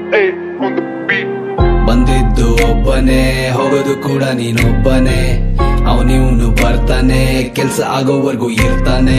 A on the beat. ಬಂದಿದ್ದು ಒಬ್ಬನೇ ಹೋಗೋದು ಕೂಡ ನೀನೊಬ್ಬನೇ ಅವನಿವನು ಬರ್ತಾನೆ ಕೆಲ್ಸ ಆಗೋವರೆಗೂ ಇರ್ತಾನೆ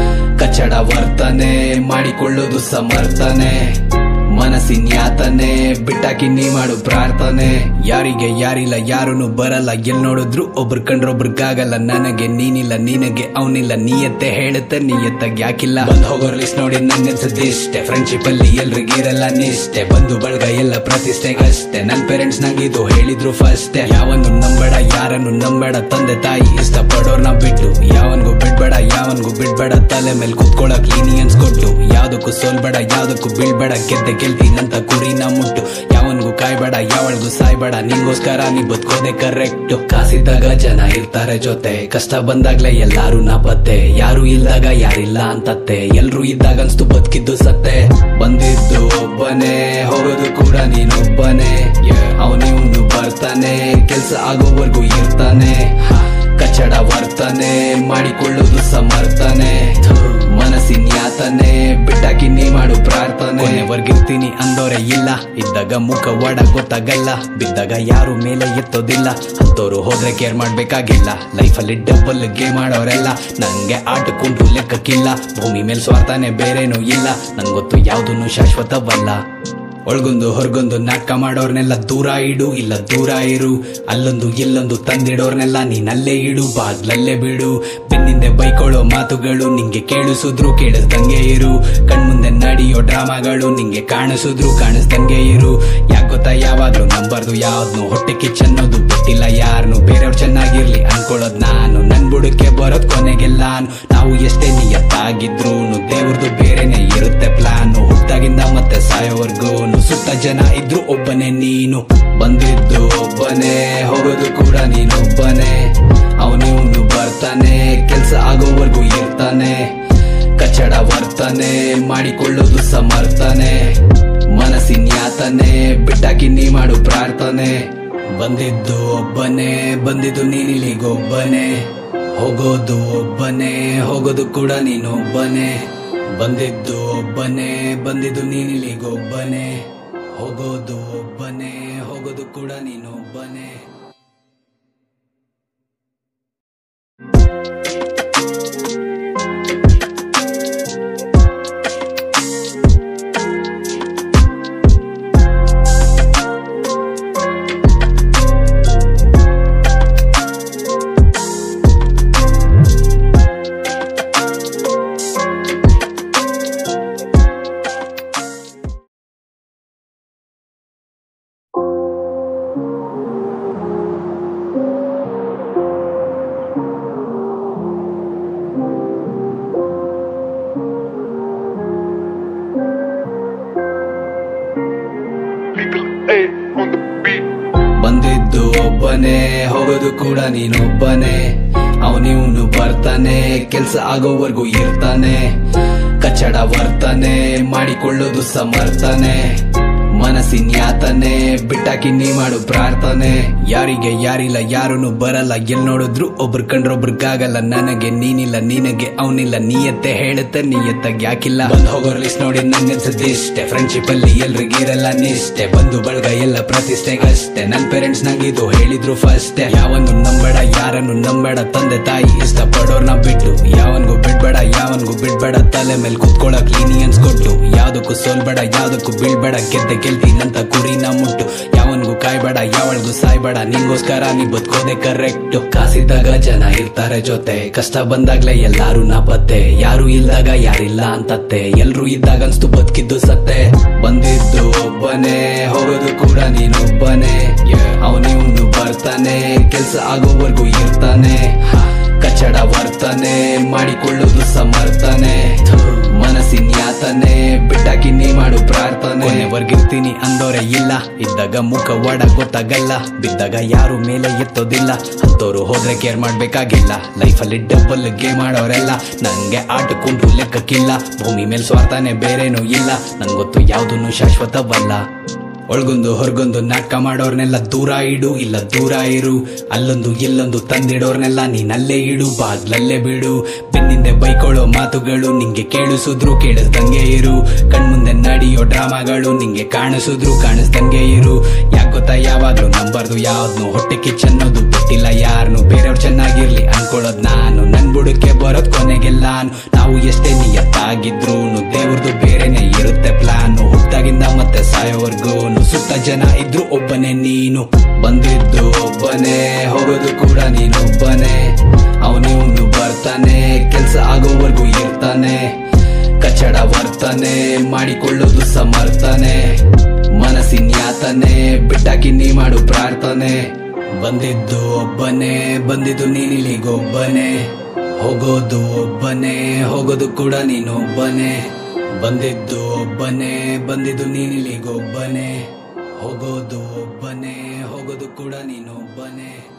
ಕಚ್ಚಡ ವರ್ತನೆ ಮಾಡಿಕೊಳ್ಳೋದು ಸಮರ್ಥನೆ ಮನಸ್ಸಿನ ಯಾತನೆ ಬಿಟ್ಟಾಕಿ ನೀ ಮಾಡು ಪ್ರಾರ್ಥನೆ ಯಾರಿಗೆ ಯಾರಿಲ್ಲ ಯಾರನ್ನು ಬರಲ್ಲ ಎಲ್ ನೋಡಿದ್ರು ಒಬ್ರು ಕಂಡ್ರೊಬ್ರಿಗಾಗಲ್ಲ ನನಗೆ ನೀನಿಲ್ಲ ನಿನಗೆ ಅವನಿಲ್ಲ ನೀಯತ್ತೆ ಹೇಳುತ್ತೆ ನೀಯತ್ತಾಗ ಯಾಕಿಲ್ಲ ಬಂದ್ ಹೋಗೋರ್ ಲಿಸ್ಟ್ ನೋಡಿ ನಂಗನ್ಸದ್ ಇಷ್ಟೇ ಫ್ರೆಂಡ್ಶಿಪ್ ಅಲ್ಲಿ ಎಲ್ರಿಗಿರಲ್ಲ ನಿಷ್ಠೆ ಬಂದು ಬಳಗ ಎಲ್ಲ ಪ್ರತಿಷ್ಠೆಗಷ್ಟೇ ನನ್ ಪೇರೆಂಟ್ಸ್ ನಂಗಿದು ಹೇಳಿದ್ರು ಫಸ್ಟ್ ಯಾವನು ನಂಬೇಡ ಯಾರನ್ನು ನಂಬೇಡ ತಂದೆ ತಾಯಿ ಇಷ್ಟ ಪಡೋರ್ನ ಬಿಟ್ಟು ಯಾವನ್ಗೂ ಬಿಡ್ಬೇಡ ಯಾವನ್ಗೂ ಬಿಡ್ಬೇಡ ತಲೆ ಮೇಲೆ ಕುತ್ಕೊಳಕ್ ಲೀನಿಯನ್ಸ್ ಕೊಟ್ಟು ಯಾವ್ದಕ್ಕೂ ಸೋಲ್ಬೇಡ ಯಾವ್ದಕ್ಕೂ ಬೀಳ್ಬೇಡ ಗೆದ್ದೆ ಗೆಲ್ತೀನಂತ ಕುರಿನ ಮುಟ್ಟು ಯಾವನ್ಗೂ ಕಾಯ್ಬೇಡ ಯಾವಳ್ಗೂ ಸಾಯ್ಬೇಡ ನಿಂಗೋಸ್ಕರ ನೀ ಬದುಕೋದೆ ಕರೆಕ್ಟ್ ಕಾಸಿದ್ದಾಗ ಜನ ಇರ್ತಾರೆ ಜೊತೆ ಕಷ್ಟ ಬಂದಾಗ್ಲೇ ಎಲ್ಲಾರು ನಾಪತ್ತೆ ಯಾರು ಇಲ್ದಾಗ ಯಾರಿಲ್ಲ ಅಂತತ್ತೆ ಎಲ್ರು ಇದ್ದಾಗ ಅನ್ಸ್ತು ಬದುಕಿದ್ದು ಸತ್ತೆ ಬಂದಿದ್ದು ಒಬ್ಬನೇ ಹೋಗೋದು ಕೂಡ ನೀನೊಬ್ಬನೇ ಅವನಿವನು ಬರ್ತಾನೆ ಕೆಲ್ಸ ಆಗೋವರೆಗೂ ಇರ್ತಾನೆ ಕಚ್ಚಡ ವರ್ತನೆ ಮಾಡಿಕೊಳ್ಳೋದು ಸಮರ್ಥನೆ ಮನಸ್ಸಿನ ಯಾತನೆ ಬಿಟ್ಟಾಕಿ ನೀ ಮಾಡು ಪ್ರಾರ್ಥನೆ ಕೊನೆವರ್ಗಿರ್ತೀನಿ ಅಂದೋರೆ ಇಲ್ಲ ಇದ್ದಾಗ ಮುಖ ಒಡ ಗೊತ್ತಾಗಲ್ಲ ಬಿದ್ದಾಗ ಯಾರು ಮೇಲೆ ಎತ್ತೋದಿಲ್ಲ ಅಂತೋರು ಹೋದ್ರೆ ಕೇರ್ ಮಾಡ್ಬೇಕಾಗಿಲ್ಲ ಲೈಫಲ್ಲಿ ಡಬಲ್ ಗೇಮ್ ಮಾಡೋರೆಲ್ಲ ನಂಗೆ ಆಟಕ್ಕುಂಟು ಲೆಕ್ಕಕ್ಕಿಲ್ಲ ಭೂಮಿ ಮೇಲೆ ಸ್ವಾರ್ಥನೆ ಬೇರೇನೂ ಇಲ್ಲ ನಂಗೊತ್ತು ಯಾವ್ದನ್ನು ಶಾಶ್ವತವಲ್ಲ ಒಳಗೊಂದು ಹೊರಗೊಂದು ನಾಟಕ ಮಾಡೋರ್ನೆಲ್ಲ ದೂರ ಇಡು ಇಲ್ಲ ದೂರ ಇರು ಅಲ್ಲೊಂದು ಇಲ್ಲೊಂದು ತಂದಿಡೋರ್ನೆಲ್ಲ ನೀನಲ್ಲೇ ಇಡು ಬಾಗ್ಲಲ್ಲೇ ಬಿಡು ಬೆನ್ನಿಂದೆ ಬೈಕೊಳ್ಳೋ ಮಾತುಗಳು ನಿಂಗೆ ಕೇಳಿಸಿದ್ರು ಕೇಳಿಸ್ದಂಗೆ ಇರು ಕಣ್ಮುಂದೆ ನಡೆಯೋ ಡ್ರಾಮಾಗಳು ನಿಂಗೆ ಕಾಣಿಸಿದ್ರು ಕಾಣಿಸ್ದಂಗೆ ಇರು ಯಾಕೊತ್ತಾ ಯಾವಾಗ್ಲೂ ನಂಬರ್ದು ಯಾವ್ದು ಹೊಟ್ಟೆ ಕಿಚ್ ಅನ್ನೋದು ಬಿಟ್ಟಿಲ್ಲ ಯಾರನ್ನು ಬೇರೆಯವ್ರು ಚೆನ್ನಾಗಿರ್ಲಿ ಅನ್ಕೊಳ್ಳೋದ್ ನಾನು ನನ್ ಬುಡಕ್ಕೆ ಬರೋದ್ ಕೊನೆಗೆಲ್ಲ ನಾವು ಎಷ್ಟೇ ನಿಯತ್ತಾಗಿದ್ರು ದೇವ್ರದ್ದು ಬೇರೆನೆ ಇರುತ್ತೆ ಪ್ಲಾನ್ ಹುಟ್ಟಾಗಿಂದ ಮತ್ತೆ ಸಾಯೋವರ್ಗು ಸುತ್ತ ಜನ ಇದ್ರು ಒಬ್ಬನೇ ನೀನು ಬಂದಿದ್ದು ಒಬ್ಬನೇ ಹೋಗೋದು ಕೂಡ ನೀನೊಬ್ಬನೇ ಅವನಿವನು ಬರ್ತಾನೆ ಕೆಲ್ಸ ಆಗೋವರೆಗೂ ಇರ್ತಾನೆ ಕಚ್ಚಡ ವರ್ತನೆ ಮಾಡಿಕೊಳ್ಳೋದು ಸಮರ್ಥನೆ ಮನಸ್ಸಿನ ಯಾತನೆ ಬಿಟ್ಟಾಕಿ ನೀ ಮಾಡು ಪ್ರಾರ್ಥನೆ ಬಂದಿದ್ದು ಒಬ್ಬನೇ ಬಂದಿದ್ದು ನೀನಿಲಿಗೊಬ್ಬನೇ ಹೋಗೋದು ಒಬ್ಬನೇ ಹೋಗೋದು ಕೂಡ ನೀನೊಬ್ಬನೇ ಬಂದಿದ್ದು ಒಬ್ಬನೇ ಬಂದಿದ್ದು ನೀನಿಲಿಗೊಬ್ಬನೇ ಹೋಗೋದು ಒಬ್ಬನೇ ಹೋಗೋದು ಕೂಡ ನೀನೊಬ್ಬನೇ Little A on the beat. ಬಂದಿದ್ದು ಒಬ್ಬನೇ ಹೋಗೋದು ಕೂಡ ನೀನೊಬ್ಬನೇ ಅವನಿವನು ಬರ್ತಾನೆ ಕೆಲ್ಸ ಆಗೋವರೆಗೂ ಇರ್ತಾನೆ ಕಚ್ಚಡ ವರ್ತನೆ ಮಾಡಿಕೊಳ್ಳೋದು ಸಮರ್ಥನೆ ಮನಸ್ಸಿನ ಯಾತನೆ ಬಿಟ್ಟಾಕಿ ನೀ ಮಾಡು ಪ್ರಾರ್ಥನೆ ಯಾರಿಗೆ ಯಾರಿಲ್ಲ ಯಾರನ್ನು ಬರಲ್ಲ ಎಲ್ ನೋಡಿದ್ರು ಒಬ್ರು ಕಂಡ್ರೊಬ್ರಿಗಾಗಲ್ಲ ನನಗೆ ನೀನಿಲ್ಲ ನಿನಗೆ ಅವನಿಲ್ಲ ನೀಯತ್ತೆ ಹೇಳುತ್ತೆ ನೀಯತ್ತಾಗ ಯಾಕಿಲ್ಲ ಬಂದ್ ಹೋಗೋರ್ ಲಿಸ್ಟ್ ನೋಡಿ ನಂಗನ್ಸದ್ ಇಷ್ಟೇ ಫ್ರೆಂಡ್ಶಿಪ್ ಅಲ್ಲಿ ಎಲ್ರಿಗಿರಲ್ಲ ನಿಷ್ಠೆ ಬಂದು ಬಳಗ ಎಲ್ಲ ಪ್ರತಿಷ್ಠೆಗಷ್ಟೇ ನನ್ ಪೇರೆಂಟ್ಸ್ ನಂಗಿದು ಹೇಳಿದ್ರು ಫಸ್ಟ್ ಯಾವನು ನಂಬೇಡ ಯಾರನ್ನು ನಂಬೇಡ ತಂದೆ ತಾಯಿ ಇಷ್ಟ ಪಡೋರ್ನ ಬಿಟ್ಟು ಯಾವನ್ಗೂ ಬಿಡ್ಬೇಡ ಯಾವನ್ಗೂ ಬಿಡ್ಬೇಡ ತಲೆ ಮೇಲೆ ಕುತ್ಕೊಳಕ್ ಲೀನಿಯನ್ಸ್ ಕೊಟ್ಟು ಯಾವ್ದಕ್ಕೂ ಸೋಲ್ಬೇಡ ಯಾವ್ದಕ್ಕೂ ಬೀಳ್ಬೇಡ ಗೆದ್ದೆ ಗೆಲ್ತೀನಂತ ಕುರಿನ ಮುಟ್ಟು ಯಾವನ್ಗೂ ಕಾಯ್ಬೇಡ ಯಾವಳ್ಗೂ ಸಾಯ್ಬೇಡ ನಿಂಗೋಸ್ಕರ ನೀ ಬದುಕೋದೆ ಕರೆಕ್ಟ್ ಕಾಸಿದ್ದಾಗ ಜನ ಇರ್ತಾರೆ ಜೊತೆ ಕಷ್ಟ ಬಂದಾಗ್ಲೇ ಎಲ್ಲಾರು ನಾಪತ್ತೆ ಯಾರು ಇಲ್ದಾಗ ಯಾರಿಲ್ಲ ಅಂತತ್ತೆ ಎಲ್ರು ಇದ್ದಾಗ ಅನ್ಸ್ತು ಬದುಕಿದ್ದು ಸತ್ತೆ ಬಂದಿದ್ದು ಒಬ್ಬನೇ ಹೋಗೋದು ಕೂಡ ನೀನೊಬ್ಬನೇ ಅವನಿವನು ಬರ್ತಾನೆ ಕೆಲ್ಸ ಆಗೋವರೆಗೂ ಇರ್ತಾನೆ ಕಚ್ಚಡ ವರ್ತನೆ ಮಾಡಿಕೊಳ್ಳೋದು ಸಮರ್ಥನೆ ಮನಸ್ಸಿನ ಯಾತನೆ ಬಿಟ್ಟಾಕಿ ನೀ ಮಾಡು ಪ್ರಾರ್ಥನೆ ಕೊನೆವರ್ಗಿರ್ತೀನಿ ಅಂದೋರೆ ಇಲ್ಲ ಇದ್ದಾಗ ಮುಖ ಒಡ ಗೊತ್ತಾಗಲ್ಲ ಬಿದ್ದಾಗ ಯಾರು ಮೇಲೆ ಎತ್ತೋದಿಲ್ಲ ಅಂತೋರು ಹೋದ್ರೆ ಕೇರ್ ಮಾಡ್ಬೇಕಾಗಿಲ್ಲ ಲೈಫಲ್ಲಿ ಡಬಲ್ ಗೇಮ್ ಮಾಡೋರೆಲ್ಲ ನಂಗೆ ಆಟಕ್ಕುಂಟು ಲೆಕ್ಕಕ್ಕಿಲ್ಲ ಭೂಮಿ ಮೇಲೆ ಸ್ವಾರ್ಥನೆ ಬೇರೇನೂ ಇಲ್ಲ ನಂಗೊತ್ತು ಯಾವ್ದನ್ನು ಶಾಶ್ವತವಲ್ಲ ಒಳಗೊಂದು ಹೊರಗೊಂದು ನಾಟಕ ಮಾಡೋರ್ನೆಲ್ಲ ದೂರ ಇಡು ಇಲ್ಲ ದೂರ ಇರು ಅಲ್ಲೊಂದು ಇಲ್ಲೊಂದು ತಂದಿಡೋರ್ನೆಲ್ಲ ನೀನಲ್ಲೇ ಇಡು ಬಾಗ್ಲಲ್ಲೇ ಬಿಡು ಬೆನ್ನಿಂದೆ ಬೈಕೊಳ್ಳೋ ಮಾತುಗಳು ನಿಂಗೆ ಕೇಳಿಸಿದ್ರು ಕೇಳಿಸ್ದಂಗೆ ಇರು ಕಣ್ಮುಂದೆ ನಡಿ ನಡೆಯೋ ಡ್ರಾಮಾಗಳು ನಿಂಗೆ ಕಾಣಿಸಿದ್ರು ಕಾಣಿಸ್ದಂಗೆ ಇರು ಯಾಕೊತ್ತ ಯಾವಾಗ್ಲೂ ನಂಬರ್ದು ಯಾವ್ದು ಹೊಟ್ಟೆ ಕಿಚ್ ಅನ್ನೋದು ಬಿಟ್ಟಿಲ್ಲ ಯಾರನ್ನು ಬೇರೆಯವ್ರು ಚೆನ್ನಾಗಿರ್ಲಿ ಅನ್ಕೊಳ್ಳೋದ್ ನಾನು ನನ್ ಬುಡಕ್ಕೆ ಬರೋದ್ ಕೊನೆಗೆಲ್ಲಾನು ನಾವು ಎಷ್ಟೇ ನಿಯತ್ತಾಗಿದ್ರು ದೇವ್ರದ್ದು ಬೇರೆನೆ ಇರುತ್ತೆ ಪ್ಲಾನ್ ಹುಟ್ಟಾಗಿಂದ ಮತ್ತೆ ಸಾಯೋವರ್ಗು ಸುತ್ತ ಜನ ಇದ್ರು ಒಬ್ಬನೇ ನೀನು ಬಂದಿದ್ದು ಒಬ್ಬನೇ ಹೋಗೋದು ಕೂಡ ನೀನೊಬ್ಬನೇ ಅವನಿವ್ನು ಬರ್ತಾನೆ ಕೆಲ್ಸ ಆಗೋವರೆಗೂ ಇರ್ತಾನೆ ಕಚಡ ವರ್ತನೆ ಮಾಡಿಕೊಳ್ಳೋದು ಸಮರ್ಥನೆ ಮನಸ್ಸಿನ ಯಾತನೆ ಬಿಟ್ಟಾಕಿ ನೀ ಮಾಡು ಪ್ರಾರ್ಥನೆ ಬಂದಿದ್ದು ಒಬ್ಬನೇ ಬಂದಿದ್ದು ನೀನಿಲ್ಲಿಗೊಬ್ಬನೇ ಹೋಗೋದು ಒಬ್ಬನೇ ಹೋಗೋದು ಕೂಡ ನೀನೊಬ್ಬನೇ ಬಂದಿದ್ದು ಒಬ್ಬನೇ ಬಂದಿದ್ದು ನೀನಿಲ್ಲಿಗೊಬ್ಬನೇ ಹೋಗೋದು ಒಬ್ಬನೇ ಹೋಗೋದು ಕೂಡ ನೀನೊಬ್ಬನೇ